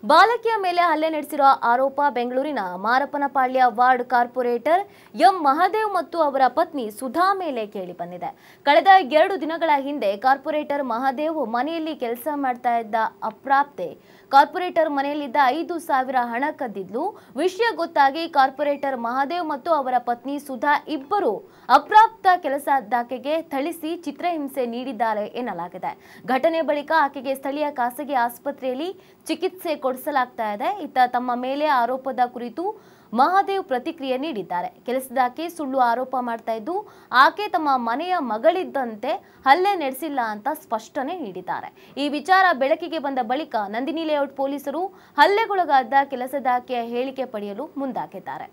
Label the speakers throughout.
Speaker 1: ಬಾಲಕಿಯ ಮೇಲೆ ಹಲ್ಲೆ ನಡೆಸಿರುವ ಆರೋಪ ಬೆಂಗಳೂರಿನ Marappanapalya ward corporator M Mahadev ಮತ್ತು ಅವರ ಪತ್ನಿ ಸುಧಾ ಮೇಲೆ ಕೇಳಿಬಂದಿದೆ ಕಳೆದ ಎರಡು ದಿನಗಳ ಹಿಂದೆ ಕಾರ್ಪೊರೇಟರ್ ಮಹದೇವ್ ಮನೆಯಲ್ಲಿ ಕೆಲಸ ಮಾಡ್ತಾ ಇದ್ದ ಅಪ್ರಾಪ್ತೆ ಕಾರ್ಪೊರೇಟರ್ ಮನೆಯಲ್ಲಿದ್ದ ಐದು ಸಾವಿರ ಹಣ ಕದ್ದಿದ್ಲು ವಿಷಯ ಗೊತ್ತಾಗಿ ಕಾರ್ಪೊರೇಟರ್ ಮಹದೇವ್ ಮತ್ತು ಅವರ ಪತ್ನಿ ಸುಧಾ ಇಬ್ಬರು ಅಪ್ರಾಪ್ತ ಕೆಲಸದಾಕೆಗೆ ಥಳಿಸಿ ಚಿತ್ರಹಿಂಸೆ ನೀಡಿದ್ದಾರೆ ಎನ್ನಲಾಗಿದೆ ಘಟನೆ ಬಳಿಕ ಆಕೆಗೆ ಸ್ಥಳೀಯ ಖಾಸಗಿ ಆಸ್ಪತ್ರೆಯಲ್ಲಿ ಚಿಕಿತ್ಸೆ ಕೊಡಿಸಲಾಗ್ತಾ ಇದೆ ಇತ್ತ ತಮ್ಮ ಮೇಲೆ ಆರೋಪದ ಕುರಿತು ಮಹಾದೇವ್ ಪ್ರತಿಕ್ರಿಯೆ ನೀಡಿದ್ದಾರೆ ಕೆಲಸದಾಕೆ ಸುಳ್ಳು ಆರೋಪ ಮಾಡ್ತಾ ಇದ್ದು ಆಕೆ ತಮ್ಮ ಮನೆಯ ಮಗಳಿದ್ದಂತೆ ಹಲ್ಲೆ ನಡೆಸಿಲ್ಲ ಅಂತ ಸ್ಪಷ್ಟನೆ ನೀಡಿದ್ದಾರೆ ಈ ವಿಚಾರ ಬೆಳಕಿಗೆ ಬಂದ ಬಳಿಕ ನಂದಿನಿ ಲೇಔಟ್ ಪೊಲೀಸರು ಹಲ್ಲೆಗೊಳಗಾದ ಕೆಲಸದಾಕೆಯ ಹೇಳಿಕೆ ಪಡೆಯಲು ಮುಂದಾಗಿದ್ದಾರೆ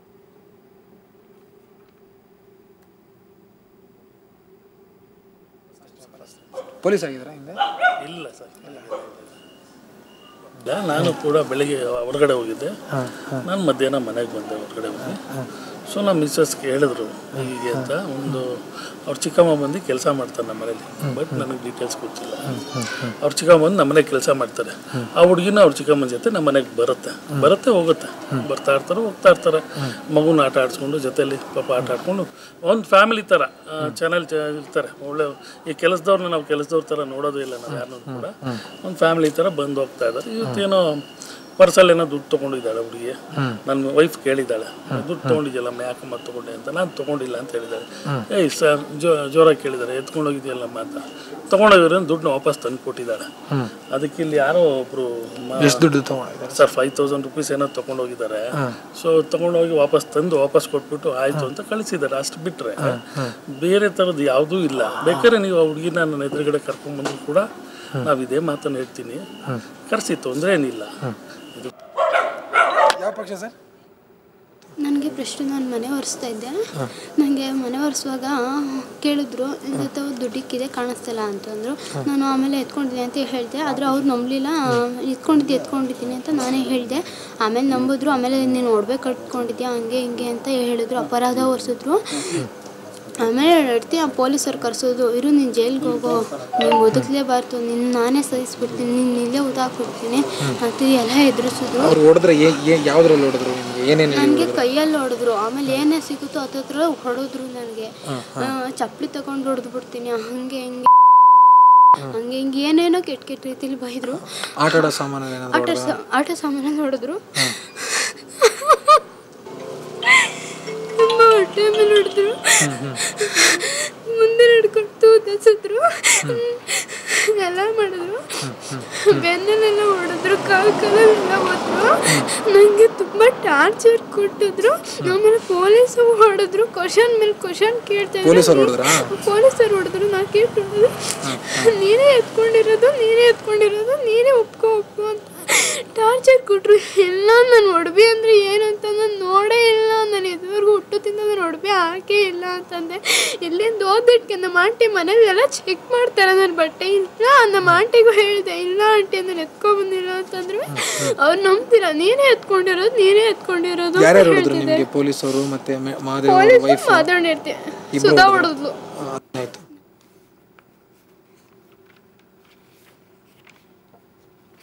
Speaker 2: ಪೊಲೀಸ್ ಆಗಿದ್ದೀರಾ ಹಿಂದೆ
Speaker 3: ಇಲ್ಲ ಸರ್ ಇಲ್ಲ ನಾನು ಕೂಡ ಬೆಳಿಗ್ಗೆ ಹೊರಗಡೆ ಹೋಗಿದ್ದೆ ನಾನು ಮಧ್ಯಾಹ್ನ ಮನೆಗೆ ಬಂದೆ ಹೊರಗಡೆ ಹೋಗಿ ಸೊ ನಮ್ಮ ಮಿಸ್ಸಸ್ಗೆ ಹೇಳಿದ್ರು ಹೀಗೆ ಅಂತ ಒಂದು ಅವ್ರ ಚಿಕ್ಕಮ್ಮ ಬಂದು ಕೆಲಸ ಮಾಡ್ತಾರೆ ನಮ್ಮ ಮನೇಲಿ ಬಟ್ ನನಗೆ ಡೀಟೇಲ್ಸ್ ಗೊತ್ತಿಲ್ಲ ಅವ್ರ ಚಿಕ್ಕಮ್ಮ ಬಂದು ನಮ್ಮ ಮನೆಗೆ ಕೆಲಸ ಮಾಡ್ತಾರೆ ಆ ಹುಡುಗಿನ ಅವ್ರ ಚಿಕ್ಕಮ್ಮನ ಜೊತೆ ನಮ್ಮ ಮನೆಗೆ ಬರುತ್ತೆ ಬರುತ್ತೆ ಹೋಗುತ್ತೆ ಬರ್ತಾ ಇರ್ತಾರೆ ಹೋಗ್ತಾ ಇರ್ತಾರೆ ಮಗುನ ಆಟ ಆಡಿಸ್ಕೊಂಡು ಜೊತೆಲಿ ಪಾಪ ಆಟ ಆಡ್ಕೊಂಡು ಒಂದು ಫ್ಯಾಮಿಲಿ ಥರ ಚಾನಲ್ ಇರ್ತಾರೆ ಒಳ್ಳೆ ಈ ಕೆಲಸದವ್ರನ್ನ ನಾವು ಕೆಲಸದವ್ರ ಥರ ನೋಡೋದೇ ಇಲ್ಲ ನಾವು ಯಾರನ್ನೂ ಕೂಡ ಒಂದು ಫ್ಯಾಮಿಲಿ ಥರ ಬಂದು ಹೋಗ್ತಾ ಇದ್ದಾರೆ ಇವತ್ತೇನೋ ಪರ್ಸಲ್ಲಿ ಏನೋ ದುಡ್ಡು ತೊಗೊಂಡಿದ್ದಾಳೆ ಹುಡುಗಿ ನನ್ನ ವೈಫ್ ಕೇಳಿದ್ದಾಳೆ ದುಡ್ಡು ತೊಗೊಂಡಿದ್ಯಲ್ಲಮ್ಮ ಯಾಕಮ್ಮ ತೊಗೊಂಡೆ ಅಂತ ನಾನು ತೊಗೊಂಡಿಲ್ಲ ಅಂತ ಹೇಳಿದ್ದಾಳೆ ಏಯ್ ಸರ್ ಜೋ ಜೋರಾಗಿ ಕೇಳಿದ್ದಾರೆ ಎತ್ಕೊಂಡೋಗಿದ್ಯಲ್ಲಮ್ಮ ಅಂತ ತೊಗೊಂಡೋಗಿರೋ ದುಡ್ಡನ್ನ ವಾಪಸ್ ತಂದು ಕೊಟ್ಟಿದ್ದಾಳೆ ಅದಕ್ಕೆ ಇಲ್ಲಿ ಯಾರೋ ಒಬ್ಬರು
Speaker 2: ಎಷ್ಟು ದುಡ್ಡು ತೊಗೊಂಡಿದ್ದಾರೆ
Speaker 3: ಸರ್ ಫೈವ್ ತೌಸಂಡ್ ರುಪೀಸ್ ಏನೋ ತೊಗೊಂಡೋಗಿದ್ದಾರೆ ಸೊ ತೊಗೊಂಡೋಗಿ ವಾಪಸ್ ತಂದು ವಾಪಸ್ ಕೊಟ್ಬಿಟ್ಟು ಆಯಿತು ಅಂತ ಕಳಿಸಿದ್ದಾರೆ ಅಷ್ಟು ಬಿಟ್ಟರೆ ಬೇರೆ ಥರದ್ದು ಯಾವುದೂ ಇಲ್ಲ ಬೇಕಾದ್ರೆ ನೀವು ಆ ಹುಡುಗಿನ ನನ್ನ ಎದುರುಗಡೆ ಕರ್ಕೊಂಡ್ಬಂದ್ರು ಕೂಡ ನಾವು ಇದೇ ಮಾತನ್ನು ಹೇಳ್ತೀನಿ ಕರೆಸಿ ತೊಂದರೆ ಏನಿಲ್ಲ ಇದು
Speaker 2: ಯಾವ ಪಕ್ಷ ಸರ್
Speaker 4: ನನಗೆ ಪ್ರಶ್ನೆ ನಾನು ಮನೆ ಒರೆಸ್ತಾ ಇದ್ದೆ ನನಗೆ ಮನೆ ಒರೆಸುವಾಗ ಕೇಳಿದ್ರು ಇವತ್ತು ದುಡ್ಡಿಕ್ಕಿದೆ ಕಾಣಿಸ್ತಿಲ್ಲ ಅಂತಂದರು ನಾನು ಆಮೇಲೆ ಎತ್ಕೊಂಡಿದ್ದೆ ಅಂತ ಹೇಳಿದೆ ಆದರೆ ಅವ್ರು ನಂಬಲಿಲ್ಲ ಎತ್ಕೊಂಡಿದ್ದೆ ಎತ್ಕೊಂಡಿದ್ದೀನಿ ಅಂತ ನಾನೇ ಹೇಳಿದೆ ಆಮೇಲೆ ನಂಬಿದ್ರು ಆಮೇಲೆ ನೀನು ನೋಡ್ಬೇಕು ಕಟ್ಕೊಂಡಿದ್ಯಾ ಹಂಗೆ ಹಿಂಗೆ ಅಂತ ಹೇಳಿದ್ರು ಅಪರಾಧ ಹೊರಿಸಿದ್ರು ಆಮೇಲೆ ಹೇಳ್ತಿ ಆ ಪೊಲೀಸರು ಕರೆಸೋದು ಇರು ನೀನು ಜೈಲಿಗೆ ಹೋಗೋ ನೀನು ಬದುಕಲೇಬಾರ್ದು ನಿನ್ನ ನಾನೇ ಸಹಿಸ್ಬಿಡ್ತೀನಿ ನಿನ್ನ ಇಲ್ಲೇ ಉದಾಕ್ಬಿಡ್ತೀನಿ ಅಂತ ಎಲ್ಲ ಎದುರಿಸಿದ್ರು
Speaker 2: ಅವ್ರು ಹೊಡೆದ್ರೆ ಏ ಏ ಯಾವ್ದ್ರಲ್ಲಿ ಹೊಡೆದ್ರು ನಿಮಗೆ ಏನೇನು
Speaker 4: ನನಗೆ ಕೈಯಲ್ಲಿ ಹೊಡೆದ್ರು ಆಮೇಲೆ ಏನೇ ಸಿಗುತ್ತೋ ಹತ್ತತ್ರ ಹೊಡೆದ್ರು ನನಗೆ ಚಪ್ಪಲಿ ತಗೊಂಡು ಹೊಡೆದು ಬಿಡ್ತೀನಿ ಹಂಗೆ ಹಿಂಗೆ ಹಂಗೆ ಹಿಂಗೆ ಏನೇನೋ ಕೆಟ್ಟ ಕೆಟ್ಟ ರೀತಿಲಿ ಬೈದ್ರು
Speaker 2: ಆಟ ಆಡೋ ಸಾಮಾನು ಏನಾದ್ರು
Speaker 4: ಆಟ ಸಾ ಆಟ ಸಾಮಾನಲ್ಲಿ ಹೊಡೆದ್ರು ತುಂಬ ಹೊಟ್ಟೆ ಮೇಲೆ ಹೊಡೆದ್ರು ಮುಂದೆ ನಡ್ಕೊಂಡು ದಸಿದ್ರು ಎಲ್ಲ ಮಾಡಿದ್ರು ಬೆನ್ನಲ್ಲೆಲ್ಲ ಹೊಡೆದ್ರು ಕಾಲು ಕಾಲಲ್ಲೆಲ್ಲ ಹೋದ್ರು ನನಗೆ ತುಂಬ ಟಾರ್ಚರ್ ಕೊಟ್ಟಿದ್ರು ಆಮೇಲೆ ಪೊಲೀಸು ಹೊಡೆದ್ರು ಕ್ವಶನ್ ಮೇಲೆ ಕ್ವಶನ್ ಕೇಳ್ತಾ
Speaker 2: ಪೊಲೀಸರು ಹೊಡೆದ್ರಾ
Speaker 4: ಪೊಲೀಸರು ಹೊಡೆದ್ರು ನಾ ಕೇಳ್ತಿರೋದು ನೀನೇ ಎತ್ಕೊಂಡಿರೋದು ನೀನೇ ಎತ್ಕೊಂಡಿರೋದು ನೀನೇ ಒಪ್ಕೊ ಒಪ್ಕೊ ಅಂತ ಟಾರ್ಚರ್ ಕೊಟ್ರು ಎಲ್ಲ ನಾನು ಒಡವೆ ಅಂದರೆ ಏನು ಅಂತ ನಾನು ನೋಡೇ ಇಲ್ಲ ನಾನು ಇದುವರೆಗೂ ಹುಟ್ಟುತ್ತಿಂದ ನಾನು ಒಡವೆ ಹಾಕೇ ಇಲ್ಲ ಅಂತಂದೆ ಎಲ್ಲಿಂದ ಓದಿಟ್ಕೆ ನಮ್ಮ ಆಂಟಿ ಮನೇಲಿ ಎಲ್ಲ ಚೆಕ್ ಮಾಡ್ತಾರೆ ನನ್ನ ಬಟ್ಟೆ ಇಲ್ಲ ನಮ್ಮ ಆಂಟಿಗೂ ಹೇಳಿದೆ ಇಲ್ಲ ಆಂಟಿ ನಾನು ಎತ್ಕೊಂಬಂದಿಲ್ಲ ಅಂತಂದ್ರೆ ಅವ್ರು ನಂಬ್ತೀರ ನೀನೇ ಎತ್ಕೊಂಡಿರೋದು ನೀನೇ ಎತ್ಕೊಂಡಿರೋದು ಅಂತ
Speaker 2: ಯಾರ್ಯಾರು ಹೊಡೆದ್ರು
Speaker 4: ಹೇಳ್ತಿದ್ದಾರೆ
Speaker 2: ನಿಮಗೆ ಪೊಲೀಸರು ಮತ್ತೆ ಮೆ- ಮಹಾದೇವ್
Speaker 4: ಪೊಲೀಸ್
Speaker 2: ವೈಫ್
Speaker 4: ಮಾತಾಡಿರ್ತೀನಿ ಸುಧಾ ಹೊಡೆದ್ಲು
Speaker 2: ಆಯ್ತು